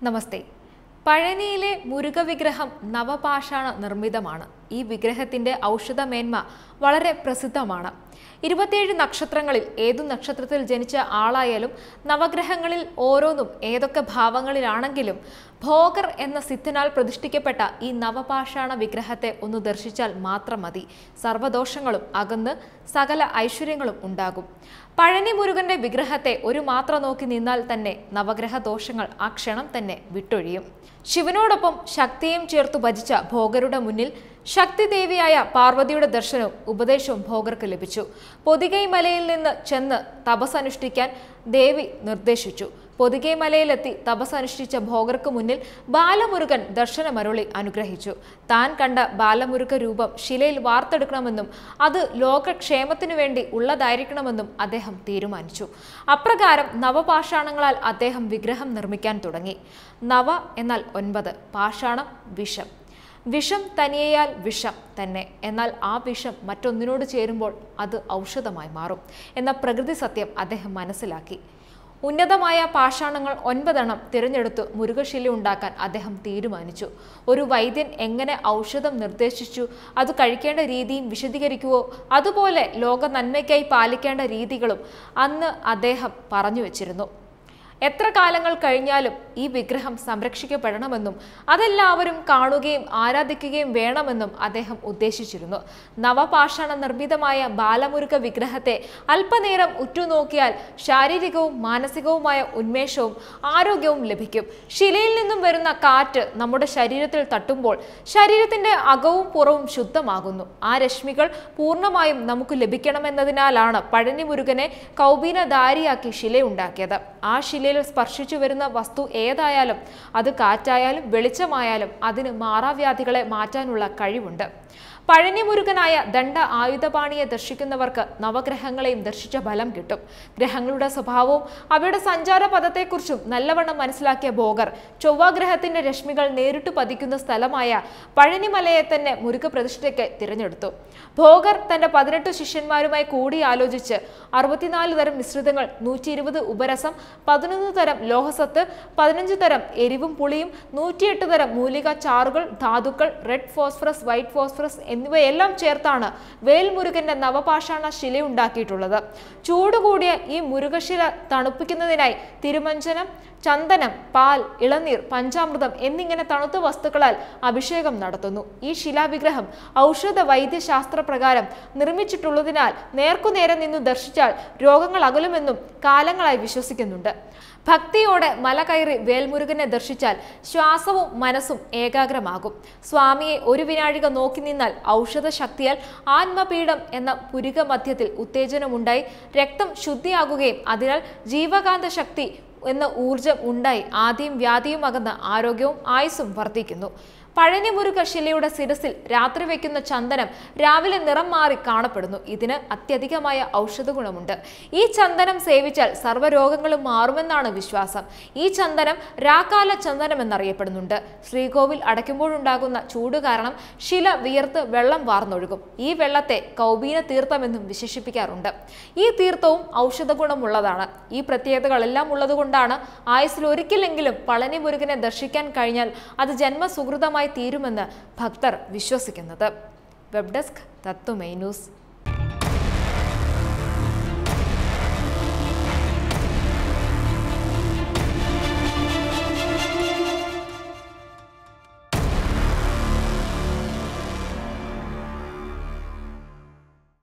നമസ്തേ പഴനിയിലെ മുരുക വിഗ്രഹം നവപാഷാണ നിർമ്മിതമാണ് ഈ വിഗ്രഹത്തിന്റെ ഔഷധമേന്മ വളരെ പ്രസിദ്ധമാണ് ഇരുപത്തിയേഴ് നക്ഷത്രങ്ങളിൽ ഏതു നക്ഷത്രത്തിൽ ജനിച്ച ആളായാലും നവഗ്രഹങ്ങളിൽ ഓരോന്നും ഏതൊക്കെ ഭാവങ്ങളിലാണെങ്കിലും ഭോഗർ എന്ന സിദ്ധനാൽ പ്രതിഷ്ഠിക്കപ്പെട്ട ഈ നവപാഷാണ വിഗ്രഹത്തെ ഒന്ന് ദർശിച്ചാൽ മാത്രം മതി സർവ്വദോഷങ്ങളും അകന്ന് സകല ഐശ്വര്യങ്ങളും ഉണ്ടാകും പഴനി മുരുകന്റെ വിഗ്രഹത്തെ ഒരു മാത്ര നോക്കി നിന്നാൽ തന്നെ നവഗ്രഹ ദോഷങ്ങൾ ആ ക്ഷണം തന്നെ വിട്ടൊഴിയും ശിവനോടൊപ്പം ശക്തിയും ചേർത്തു ഭജിച്ച ഭോഗരുടെ മുന്നിൽ ശക്തി ദേവിയായ പാർവതിയുടെ ദർശനവും ഉപദേശവും ഭോഗർക്ക് ലഭിച്ചു പൊതികൈ മലയിൽ നിന്ന് ചെന്ന് തപസ് അനുഷ്ഠിക്കാൻ ദേവി നിർദ്ദേശിച്ചു പൊതികൈ മലയിലെത്തി തപസ് അനുഷ്ഠിച്ച ഭോഗർക്ക് മുന്നിൽ ബാലമുരുകൻ ദർശനമരുളി അനുഗ്രഹിച്ചു താൻ കണ്ട ബാലമുരുക രൂപം ശിലയിൽ വാർത്തെടുക്കണമെന്നും അത് ലോകക്ഷേമത്തിനു വേണ്ടി ഉള്ളതായിരിക്കണമെന്നും അദ്ദേഹം തീരുമാനിച്ചു അപ്രകാരം നവപാഷാണങ്ങളാൽ അദ്ദേഹം വിഗ്രഹം നിർമ്മിക്കാൻ തുടങ്ങി നവ എന്നാൽ ഒൻപത് പാഷാണം വിഷം വിഷം തനിയാൽ വിഷം തന്നെ എന്നാൽ ആ വിഷം മറ്റൊന്നിനോട് ചേരുമ്പോൾ അത് ഔഷധമായി മാറും എന്ന പ്രകൃതി സത്യം അദ്ദേഹം മനസ്സിലാക്കി ഉന്നതമായ പാഷാണങ്ങൾ ഒൻപതെണ്ണം തിരഞ്ഞെടുത്ത് മുരുകശില ഉണ്ടാക്കാൻ അദ്ദേഹം തീരുമാനിച്ചു ഒരു വൈദ്യൻ എങ്ങനെ ഔഷധം നിർദ്ദേശിച്ചു അത് കഴിക്കേണ്ട രീതിയും വിശദീകരിക്കുവോ അതുപോലെ ലോക നന്മയ്ക്കായി പാലിക്കേണ്ട രീതികളും അന്ന് അദ്ദേഹം പറഞ്ഞു വച്ചിരുന്നു എത്ര കാലങ്ങൾ കഴിഞ്ഞാലും ഈ വിഗ്രഹം സംരക്ഷിക്കപ്പെടണമെന്നും അതെല്ലാവരും കാണുകയും ആരാധിക്കുകയും വേണമെന്നും അദ്ദേഹം ഉദ്ദേശിച്ചിരുന്നു നവപാഷാണ നിർമ്മിതമായ ബാലമുരുക വിഗ്രഹത്തെ അല്പനേരം ഉറ്റുനോക്കിയാൽ ശാരീരികവും മാനസികവുമായ ഉന്മേഷവും ആരോഗ്യവും ലഭിക്കും ശിലയിൽ നിന്നും വരുന്ന കാറ്റ് നമ്മുടെ ശരീരത്തിൽ തട്ടുമ്പോൾ ശരീരത്തിന്റെ അകവും പുറവും ശുദ്ധമാകുന്നു ആ രശ്മികൾ പൂർണ്ണമായും നമുക്ക് ലഭിക്കണമെന്നതിനാലാണ് പഴനി മുരുകനെ കൗബീനധാരിയാക്കി ശിലയുണ്ടാക്കിയത് ആ ശിലയിൽ സ്പർശിച്ചു വരുന്ന വസ്തു ഏതായാലും അത് കാറ്റായാലും വെളിച്ചമായാലും അതിന് മാറാവ്യാധികളെ മാറ്റാനുള്ള കഴിവുണ്ട് പഴനി മുരുകനായ ദണ്ഡ ആയുധപാണിയെ ദർശിക്കുന്നവർക്ക് നവഗ്രഹങ്ങളെയും ദർശിച്ച ഫലം കിട്ടും ഗ്രഹങ്ങളുടെ സ്വഭാവവും അവയുടെ സഞ്ചാര പദത്തെക്കുറിച്ചും നല്ലവണ്ണം മനസ്സിലാക്കിയ ഭോഗർ ചൊവ്വാഗ്രഹത്തിന്റെ രശ്മികൾ നേരിട്ട് പതിക്കുന്ന സ്ഥലമായ പഴനിമലയെ തന്നെ മുരുക പ്രതിഷ്ഠയ്ക്ക് തിരഞ്ഞെടുത്തു ഭോഗർ തന്റെ പതിനെട്ട് ശിഷ്യന്മാരുമായി കൂടി ആലോചിച്ച് അറുപത്തിനാല് തരം മിശ്രിതങ്ങൾ നൂറ്റി ഇരുപത് ഉപരസം പതിനൊന്ന് തരം ലോഹസത്ത് പതിനഞ്ച് തരം എരിവും പുളിയും നൂറ്റിയെട്ട് തരം മൂലിക ചാറുകൾ ധാതുക്കൾ റെഡ് ഫോസ്ഫറസ് വൈറ്റ് ഫോസ്ഫറസ് എന്നിവയെല്ലാം ചേർത്താണ് വേൽമുരുകന്റെ നവപാഷാണ ശില ഉണ്ടാക്കിയിട്ടുള്ളത് ചൂടുകൂടിയ ഈ മുരുകശില തണുപ്പിക്കുന്നതിനായി തിരുമഞ്ചനം ചന്ദനം പാൽ ഇളനീർ പഞ്ചാമൃതം എന്നിങ്ങനെ തണുത്ത വസ്തുക്കളാൽ അഭിഷേകം നടത്തുന്നു ഈ ശിലാവിഗ്രഹം ഔഷധ വൈദ്യശാസ്ത്ര പ്രകാരം നിർമ്മിച്ചിട്ടുള്ളതിനാൽ നേർക്കുനേരെ നിന്നു ദർശിച്ചാൽ രോഗങ്ങൾ അകലുമെന്നും കാലങ്ങളായി വിശ്വസിക്കുന്നുണ്ട് ഭക്തിയോടെ മല കയറി വേൽമുരുകനെ ദർശിച്ചാൽ ശ്വാസവും മനസ്സും ഏകാഗ്രമാകും സ്വാമിയെ ഒരു വിനാഴിക നോക്കി നിന്നാൽ ഔഷധ ശക്തിയാൽ ആത്മപീഠം എന്ന പുരിക മധ്യത്തിൽ ഉത്തേജനമുണ്ടായി രക്തം ശുദ്ധിയാകുകയും അതിനാൽ ജീവകാന്ത ശക്തി എന്ന ഊർജം ഉണ്ടായി ആദ്യം വ്യാധിയും അകന്ന് ആരോഗ്യവും ആയുസ്സും വർദ്ധിക്കുന്നു പഴനി മുരുക ശിലയുടെ ശിരസിൽ രാത്രി വയ്ക്കുന്ന ചന്ദനം രാവിലെ നിറം മാറി കാണപ്പെടുന്നു ഇതിന് അത്യധികമായ ഔഷധ ഗുണമുണ്ട് ഈ ചന്ദനം സേവിച്ചാൽ സർവ്വരോഗങ്ങളും മാറുമെന്നാണ് വിശ്വാസം ഈ ചന്ദനം രാക്കാല ചന്ദനം എന്നറിയപ്പെടുന്നുണ്ട് ശ്രീകോവിൽ അടയ്ക്കുമ്പോഴുണ്ടാകുന്ന ചൂട് കാരണം ശില വിയർത്ത് വെള്ളം വാർന്നൊഴുകും ഈ വെള്ളത്തെ കൗബീന തീർത്ഥമെന്നും വിശേഷിപ്പിക്കാറുണ്ട് ഈ തീർത്ഥവും ഔഷധ ഗുണമുള്ളതാണ് ഈ പ്രത്യേകതകളെല്ലാം ഉള്ളതുകൊണ്ടാണ് ആയുസ്സിൽ ഒരിക്കലെങ്കിലും പളനി മുരുകനെ ദർശിക്കാൻ കഴിഞ്ഞാൽ അത് ജന്മസുഹൃതമായി തീരുമെന്ന് ഭക്തർ വിശ്വസിക്കുന്നത് വെബ് ഡെസ്ക് തത്വമൈ ന്യൂസ്